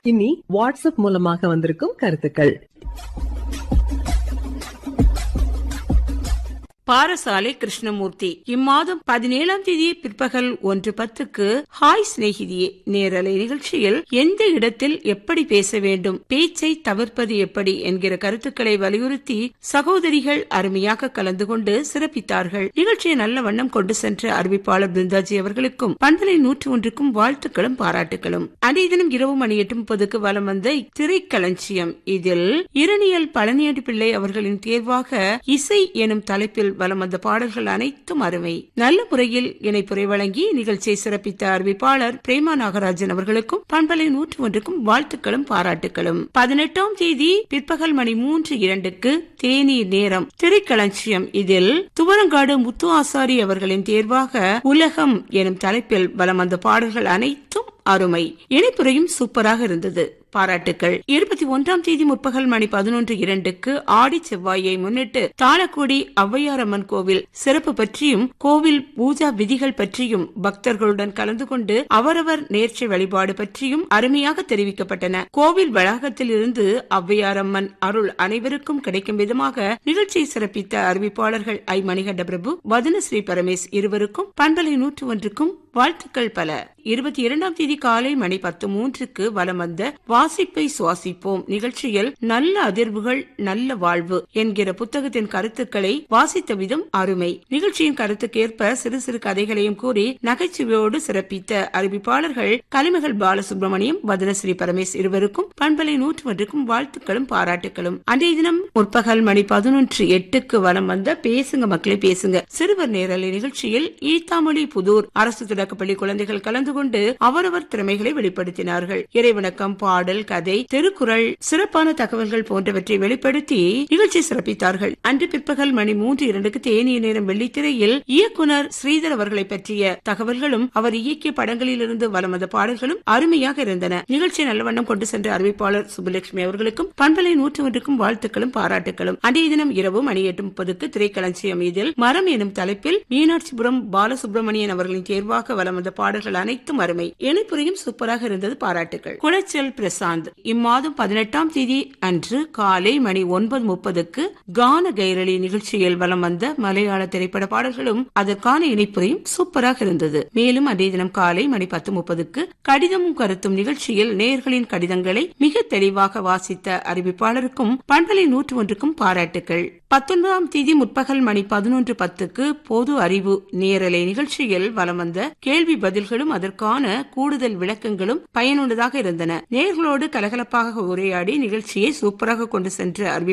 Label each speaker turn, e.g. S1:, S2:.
S1: இனி வாட்ஸ்அப் மூலமாக வந்திருக்கும் கருத்துக்கள்
S2: பாரசாலை கிருஷ்ணமூர்த்தி இம்மாதம் பதினேழாம் தேதி பிற்பகல் ஒன்று பத்துக்கு ஹாய் சிநேகிதியே நேரலை நிகழ்ச்சியில் எந்த இடத்தில் எப்படி பேச வேண்டும் பேச்சை தவிர்ப்பது எப்படி என்கிற கருத்துக்களை வலியுறுத்தி சகோதரிகள் அருமையாக கலந்து கொண்டு சிறப்பித்தார்கள் நிகழ்ச்சியை நல்ல வண்ணம் கொண்டு சென்ற அறிவிப்பாளர் பிருந்தாஜி அவர்களுக்கும் பண்பலை நூற்று ஒன்றுக்கும் வாழ்த்துக்களும் பாராட்டுகளும் அன்றைய தினம் இரவு மணி எட்டு முப்பதுக்கு வலம் வந்த திரைக்களஞ்சியம் இதில் இரணியல் பழனியடி பிள்ளை அவர்களின் தேர்வாக இசை எனும் தலைப்பில் வலம் வந்த பாடல்கள் அனைத்தும் அருமை நல்ல முறையில் இணைப்புரை வழங்கி நிகழ்ச்சியை சிறப்பித்த அறிவிப்பாளர் பிரேமா நாகராஜன் அவர்களுக்கும் பண்பலை நூற்று ஒன்றுக்கும் வாழ்த்துக்களும் பாராட்டுகளும் பதினெட்டாம் தேதி பிற்பகல் மணி மூன்று இரண்டுக்கு தேநீர் நேரம் திரைக்களஞ்சியம் இதில் துவரங்காடு முத்து ஆசாரி அவர்களின் தேர்வாக உலகம் எனும் தலைப்பில் வலம் வந்த பாடல்கள் அனைத்தும் அருமை இணைப்புரையும் சூப்பராக இருந்தது பாராட்டுக்கள் இருபத்தி ஒன்றாம் தேதி முற்பகல் மணி பதினொன்று இரண்டுக்கு ஆடி செவ்வாயை முன்னிட்டு தாளக்குடி ஔவையாரம்மன் கோவில் சிறப்பு பற்றியும் கோவில் பூஜா விதிகள் பற்றியும் பக்தர்களுடன் கலந்து கொண்டு அவரவர் நேர்ச்சி வழிபாடு பற்றியும் அருமையாக தெரிவிக்கப்பட்டன கோவில் வளாகத்தில் இருந்து ஔவையாரம்மன் அருள் அனைவருக்கும் கிடைக்கும் விதமாக நிகழ்ச்சியை சிறப்பித்த அறிவிப்பாளர்கள் ஐ மணிகண்ட பிரபு வதனஸ்ரீ பரமேஷ் இருவருக்கும் பண்பலை நூற்று ஒன்றுக்கும் வாழ்த்துக்கள் பல இருபத்தி இரண்டாம் தேதி காலை மணி பத்து மூன்றுக்கு வலம் வந்த வாசிப்பை சுவாசிப்போம் நிகழ்ச்சியில் நல்ல அதிர்வுகள் நல்ல வாழ்வு என்கிற புத்தகத்தின் கருத்துக்களை வாசித்த விதம் அருமை நிகழ்ச்சியின் கருத்துக்கேற்ப சிறு சிறு கதைகளையும் கூறி நகைச்சுவையோடு சிறப்பித்த அறிவிப்பாளர்கள் கலிமகள் பாலசுப்ரமணியம் வதனஸ்ரீ பரமேஷ் இருவருக்கும் பண்பலை நூற்று ஒன்றுக்கும் வாழ்த்துக்களும் பாராட்டுகளும் அன்றைய தினம் முற்பகல் மணி பதினொன்று எட்டுக்கு வலம் வந்த பேசுங்க மக்களை பேசுங்க சிறுவர் நேரலை நிகழ்ச்சியில் ஈத்தாமொழி புதூர் அரசு தொடக்கப்பள்ளி குழந்தைகள் கலந்து கொண்டு அவரவர் திறமைகளை வெளிப்படுத்தினார்கள் இறைவணக்கம் பாடல் கதை திருக்குறள் சிறப்பான தகவல்கள் போன்றவற்றை வெளிப்படுத்தி நிகழ்ச்சி சிறப்பித்தார்கள் அன்று பிற்பகல் மணி மூன்று இரண்டுக்கு தேனிய நேரம் வெள்ளித்திரையில் இயக்குனர் ஸ்ரீதர் அவர்களை பற்றிய தகவல்களும் அவர் இயக்கிய படங்களிலிருந்து வலம் வந்த பாடல்களும் அருமையாக இருந்தன நிகழ்ச்சி நல்லவண்ணம் கொண்டு சென்ற அறிவிப்பாளர் சுப்புலட்சுமி அவர்களுக்கும் பண்பலை நூற்று ஒன்றுக்கும் வாழ்த்துக்களும் பாராட்டுகளும் அன்றைய தினம் இரவு மணி எட்டு முப்பதுக்கு திரைக்களஞ்சியம் இதில் மரம் எனும் தலைப்பில் மீனாட்சிபுரம் பாலசுப்ரமணியன் அவர்களின் தேர்வாக வலம் வந்த பாடல்கள் அனைத்தும் அருமை இணைப்புரையும் சூப்பராக இருந்தது பாராட்டுகள் குளச்சல் பிரசாந்த் இம்மாதம் பதினெட்டாம் தேதி அன்று காலை மணி ஒன்பது முப்பதுக்கு கான கைரளி நிகழ்ச்சியில் வலம் வந்த மலையாள திரைப்பட பாடல்களும் அதற்கான இணைப்புரையும் சூப்பராக இருந்தது மேலும் அன்றைய தினம் காலை மணி பத்து முப்பதுக்கு கடிதமும் கருத்தும் நிகழ்ச்சியில் நேயர்களின் கடிதங்களை மிக தெளிவாக வாசித்த அறிவிப்பாளருக்கும் பண்பலை நூற்று ஒன்றுக்கும் பாராட்டுகள் பத்தொன்பதாம் தேதி முற்பகல் மணி பதினொன்று பத்துக்கு பொது அறிவு நேரலை நிகழ்ச்சியில் வலம் வந்த கேள்வி பதில்களும் அதற்கான கூடுதல் விளக்கங்களும் பயனுள்ளதாக இருந்தன நேர்களோடு கலகலப்பாக உரையாடி நிகழ்ச்சியை சூப்பராக கொண்டு சென்ற அறிவி